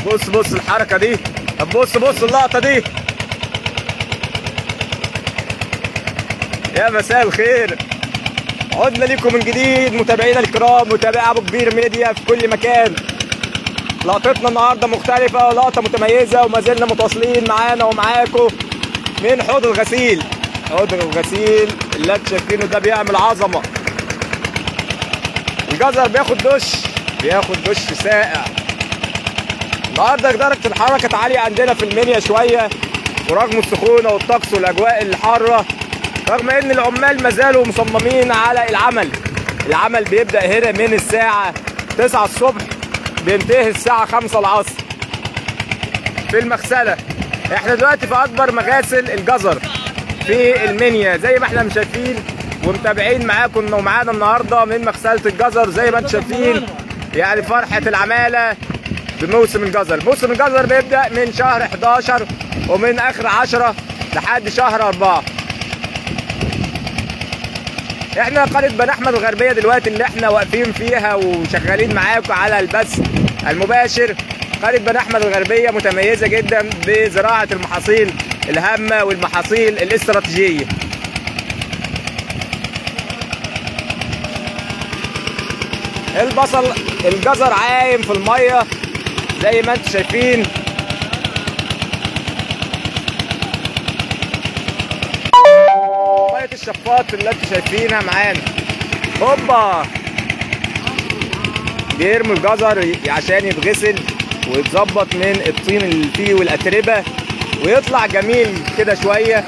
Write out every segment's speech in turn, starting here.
بص بص الحركه دي طب بص بص اللقطه دي يا مساء الخير عدنا لكم من جديد متابعينا الكرام متابعي ابو كبير ميديا في كل مكان لقطتنا النهارده مختلفه ولقطه متميزه وما زلنا متواصلين معانا ومعاكم من حوض الغسيل حوض الغسيل اللي انتوا شايفينه ده بيعمل عظمه الجزر بياخد دش بياخد دش ساقع النهارده درجه الحراره كانت عاليه عندنا في المنيا شويه ورغم السخونه والطقس والاجواء الحاره رغم ان العمال ما زالوا مصممين على العمل العمل بيبدا هنا من الساعه 9 الصبح بينتهي الساعه 5 العصر في المغسله احنا دلوقتي في اكبر مغاسل الجزر في المنيا زي ما احنا شايفين ومتابعين معاكم ومعانا النهارده من مغسله الجزر زي ما انتم شايفين يعني فرحه العماله بموسم الجزر موسم الجزر بيبدا من شهر 11 ومن اخر 10 لحد شهر 4 احنا قريه بني احمد الغربيه دلوقتي اللي احنا واقفين فيها وشغالين معاكم على البث المباشر قريه بني احمد الغربيه متميزه جدا بزراعه المحاصيل الهامه والمحاصيل الاستراتيجيه البصل الجزر عايم في الميه زي ما انتم شايفين ميه الشفاط اللي انتم شايفينها معانا هوبا بيرموا الجزر عشان يتغسل ويتظبط من الطين اللي فيه والاتربه ويطلع جميل كده شويه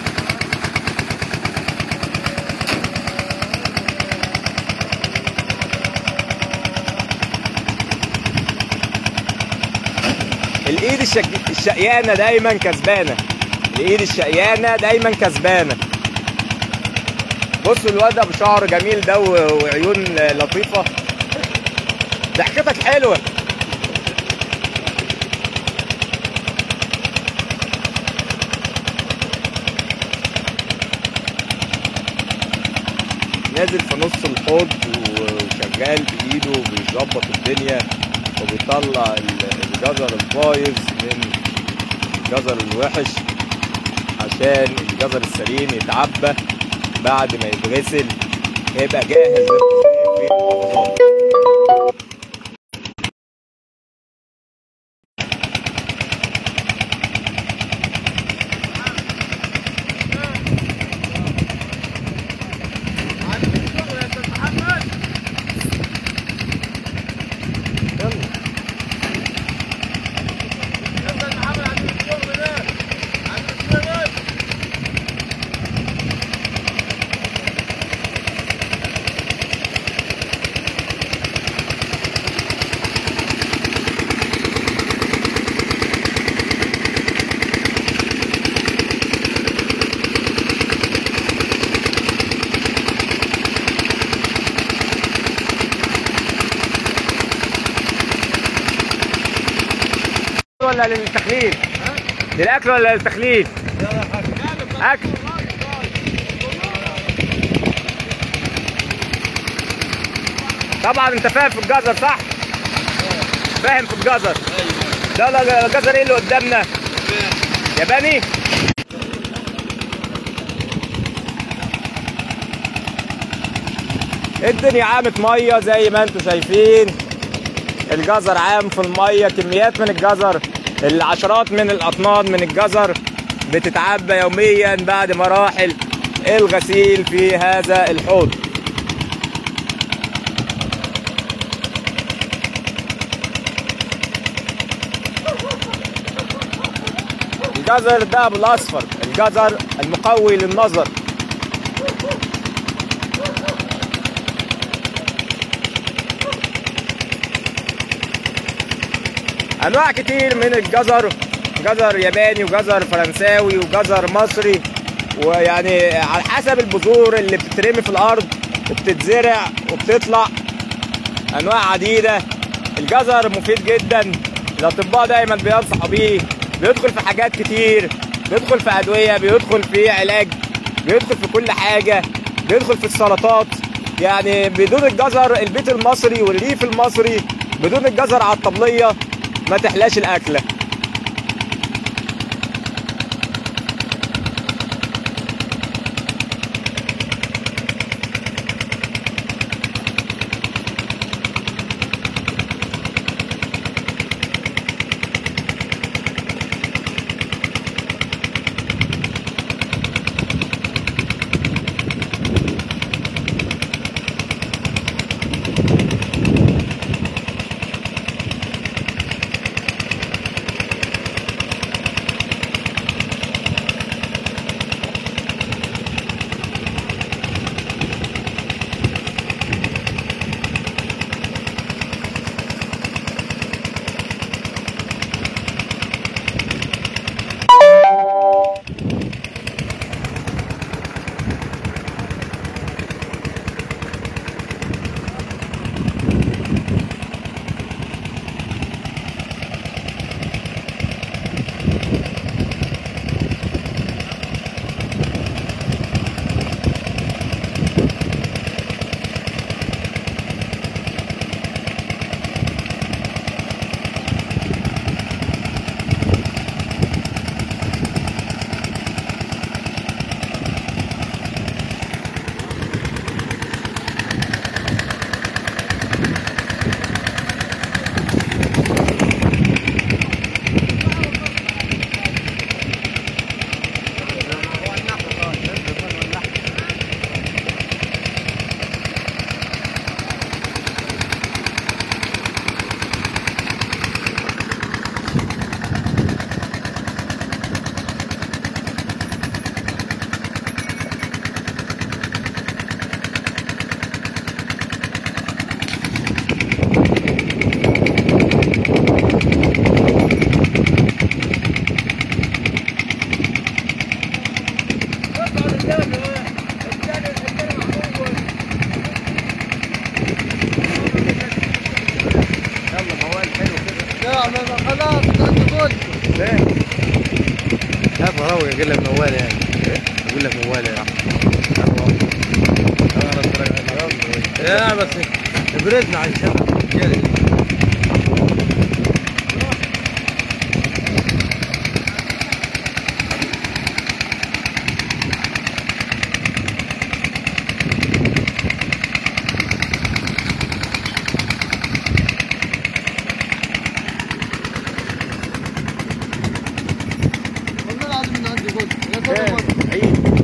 الايد الشك... الشقيانه دايما كسبانه الايد الشقيانه دايما كسبانه بصوا الواد ابو شعر جميل ده و- وعيون لطيفه ضحكتك حلوه نازل في نص الحوض وشغال بايده وبيظبط الدنيا وبيطلع ال- الجزر البايظ من الجزر الوحش عشان الجزر السليم يتعبى بعد ما يتغسل يبقى جاهز للتصنيع في المحافظات ولا للتخليل؟ للاكل ولا للتخليل؟ اكل طبعا انت فاهم في الجزر صح؟ فاهم في الجزر لا لا لا الجزر ايه اللي قدامنا؟ ياباني؟ الدنيا عامت ميه زي ما انتم شايفين الجزر عام في الميه كميات من الجزر العشرات من الاطنان من الجزر بتتعبى يوميا بعد مراحل الغسيل في هذا الحوض الجزر ده بالاصفر الجزر المقوي للنظر انواع كتير من الجزر جزر ياباني وجزر فرنساوي وجزر مصري ويعني على حسب البذور اللي بتترمي في الارض وبتتزرع وبتطلع انواع عديده الجزر مفيد جدا الاطباء دايما بينصحوا بيه بيدخل في حاجات كتير بيدخل في ادويه بيدخل في علاج بيدخل في كل حاجه بيدخل في السلطات يعني بدون الجزر البيت المصري والريف المصري بدون الجزر على الطبليه ما تحلاش الاكله لا ما خلاص تقول لا فراوي اقول لك موال يعني اقول لك موال يعني لا بس ابرزنا عن شر والله العظيم من عندي قلت يا ترى ما- عيد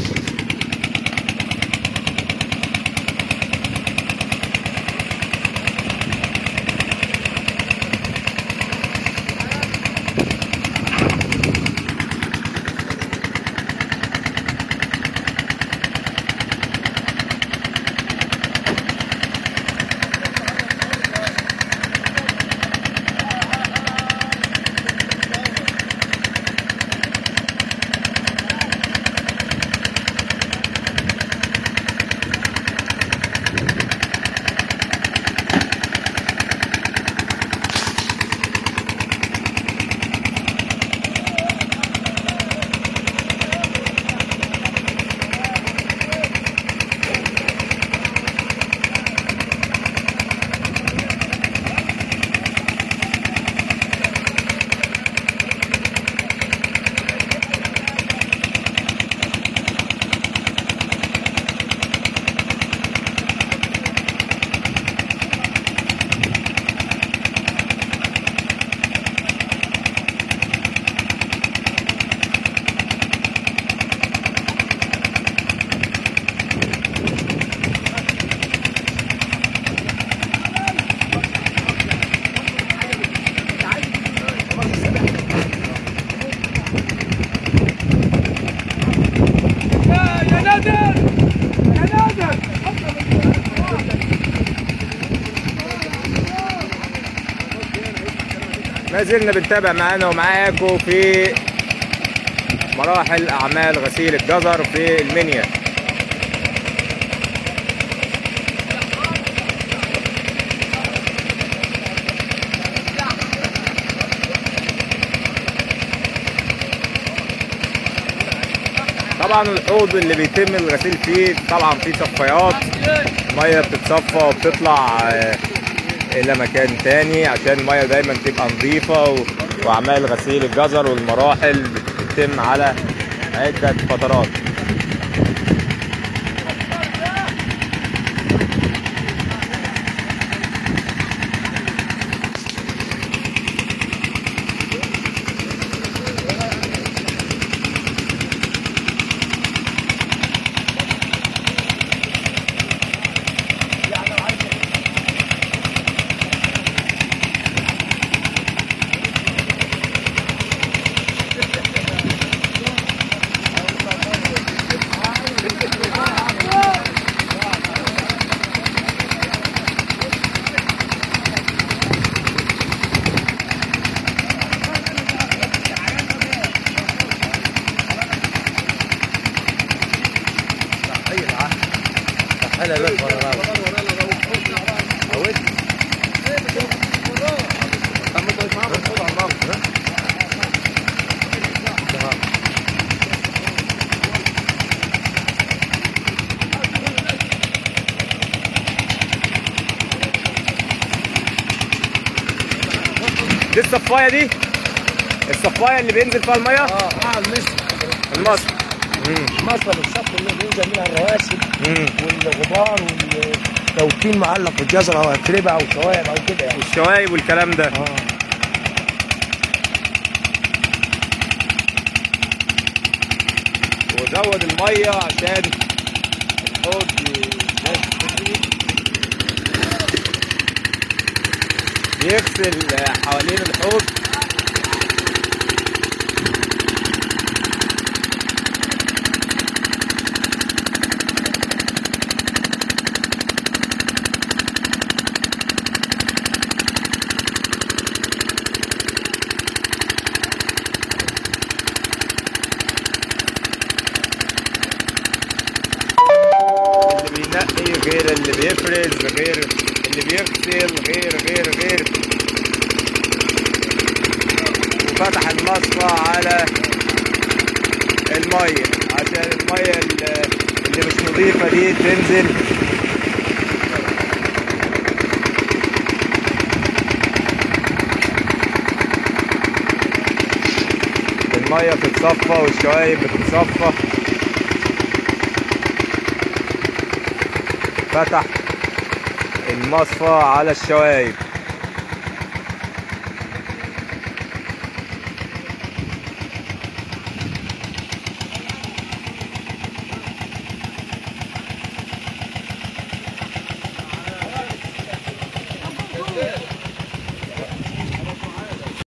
ما زلنا بنتابع معانا ومعاكم في مراحل اعمال غسيل الجزر في المنيا طبعا الحوض اللي بيتم الغسيل فيه طبعا فيه صفايات ميه بتتصفى وبتطلع آه، الى مكان تاني عشان الميه دايما تبقى نظيفه و... واعمال غسيل الجزر والمراحل بتتم على عده فترات صحيح العهد صحيح الوقت ورا راوي عود دي الصفايه دي الصفايه اللي بينزل فيها الميه اه اه المصر المصر مصر الصف اللي بينزل منها الرواسب امم والغبار والتوكيل معلق في الجزره او اتربه او شوائب او كده يعني والشوايب والكلام ده اه وزود الميه عشان الحوض ينزل بيغسل حوالين الحوض اللي بينقي غير اللي بيفرز غير اللي بيغسل غير غير غير وفتح المصفى على المية عشان المية اللي اللي مش نظيفة دي تنزل المية بتتصفى والشوايب بتتصفى فتح المصفى على الشوايب